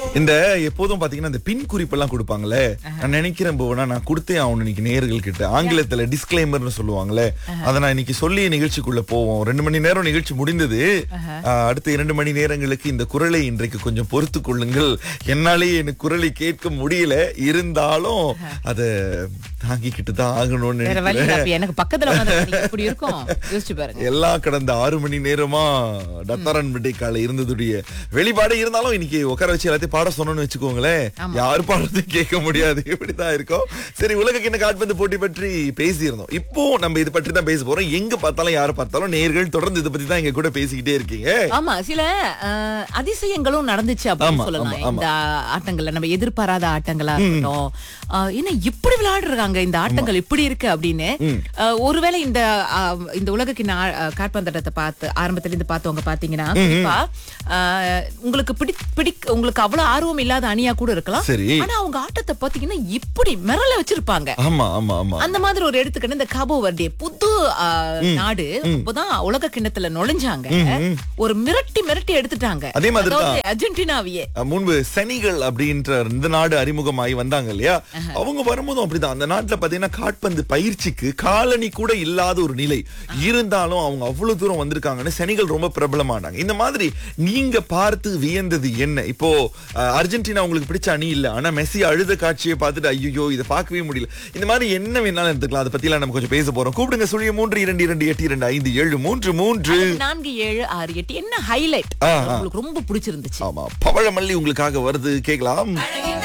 இந்த எப்போதும் பாத்தீங்கன்னா இந்த பின் குறிப்பெல்லாம் கொடுப்பாங்களே நான் நினைக்கிறேன் போவனா நான் கொடுத்தே ஆகணும் இன்னைக்கு நேர்கள் கிட்ட ஆங்கிலத்துல டிஸ்கிளைமர்னு சொல்லுவாங்களே அதை நான் இன்னைக்கு சொல்லி நிகழ்ச்சிக்குள்ள போவோம் ரெண்டு மணி நேரம் நிகழ்ச்சி முடிந்தது ஆஹ், அடுத்த இரண்டு மணி நேரங்களுக்கு இந்த குரலை இன்றைக்கு கொஞ்சம் பொறுத்து கொள்ளுங்கள் என்னாலே எனக்கு குரலை கேட்க முடியல இருந்தாலும் அதை தாங்கிக்கிட்டு தான் ஆகணும்னு வேற வழி நினைக்கிறேன் இல்ல. அப்ப எனக்கு பக்கத்துல உட்கார்ந்து இப்படி இருக்கும் யோசிச்சு பாருங்க எல்லாம் கடந்த ஆறு மணி நேரமா டத்தாரன் கால இருந்ததுடைய வெளிப்பாடு இருந்தாலும் இன்னைக்கு உட்கார வச்சு எல்லாத்தையும் பாட சொன்னோம்னு வச்சுக்கோங்களேன் யாரு பாடுறது கேட்க முடியாது இப்படிதான் இருக்கும் சரி உலக கிண்ண கால்பந்து போட்டி பற்றி பேசியிருந்தோம் இப்போ நம்ம இது பற்றி தான் பேச போறோம் எங்க பார்த்தாலும் யாரை பார்த்தாலும் நேர்கள் தொடர்ந்து இதை பத்தி தான் எங்க கூட பேசிக்கிட்டே இருக்கீங்க ஆமா சில அஹ், அதிசயங்களும் நடந்துச்சு ஆமா, அப்படின்னு சொல்லலாம் ஆமா, இந்த ஆட்டங்கள்ல நம்ம எதிர்பாராத ஆட்டங்களா இருக்கட்டும் அஹ், என்ன இப்படி விளையாடுறாங்க இந்த ஆட்டங்கள் இப்படி இருக்கு அப்படின்னு அஹ், ஒருவேளை இந்த அஹ், இந்த உலகக்கிண்ண ஆ- அஹ், காற்பந்தாட்டத்தை பார்த்து ஆரம்பத்துல இருந்து பார்த்தவங்க பாத்தீங்கன்னா குறிப்பா அஹ், உங்களுக்கு பிடி பிடி உங்களுக்கு அவ்வளவு ஆர்வம் இல்லாத அணியா கூட இருக்கலாம் சரி. ஆனா அவங்க ஆட்டத்தை பாத்தீங்கன்னா இப்படி மிரள வச்சிருப்பாங்க ஆமா ஆமா ஆமா அந்த மாதிரி ஒரு எடுத்துக்கிட்டு இந்த காபோ வர்டே புது ஆ, நாடு அப்பதான் உலக கிண்ணத்துல நுழைஞ்சாங்க ஒரு மிரட்டி மிரட்டி எடுத்துட்டாங்க அதே மாதிரி தான். அதாவது அர்ஜென்டினாவையே அஹ் முன்பு செனிகள் அப்படின்ற இந்த நாடு அறிமுகமாகி வந்தாங்க இல்லையா அவங்க வரும்போதும் அப்படிதான் அந்த நாட்டுல பாத்தீங்கன்னா காட்பந்து பயிற்சிக்கு காலனி கூட இல்லாத ஒரு நிலை இருந்தாலும் அவங்க அவ்வளவு தூரம் வந்திருக்காங்கன்னு செனிகள் ரொம்ப பிரபலமானாங்க இந்த மாதிரி நீங்க பார்த்து வியந்தது என்ன இப்போ அஹ், அர்ஜென்டினா உங்களுக்கு பிடிச்ச அணி இல்ல ஆனா மெஸ்ஸி அழுத காட்சியை பார்த்துட்டு ஐயோ இதை பார்க்கவே முடியல இந்த மாதிரி என்ன வேணாலும் எடுத்துக்கலாம் அதை பத்தி எல்லாம் நம்ம கொஞ்சம் பேச போறோம் கூப்பிடுங்க சுழிய மூன்று இரண்டு இரண்டு எட்டு இரண்டு ஐந்து ஏழு மூன்று மூன்று நான்கு ஏழு ஆறு எட்டு என்ன ஹைலைட் ஆ, ஆ. உங்களுக்கு ரொம்ப பிடிச்சிருந்துச்சு ஆமா பவழமல்லி உங்களுக்காக வருது கேக்கலாம்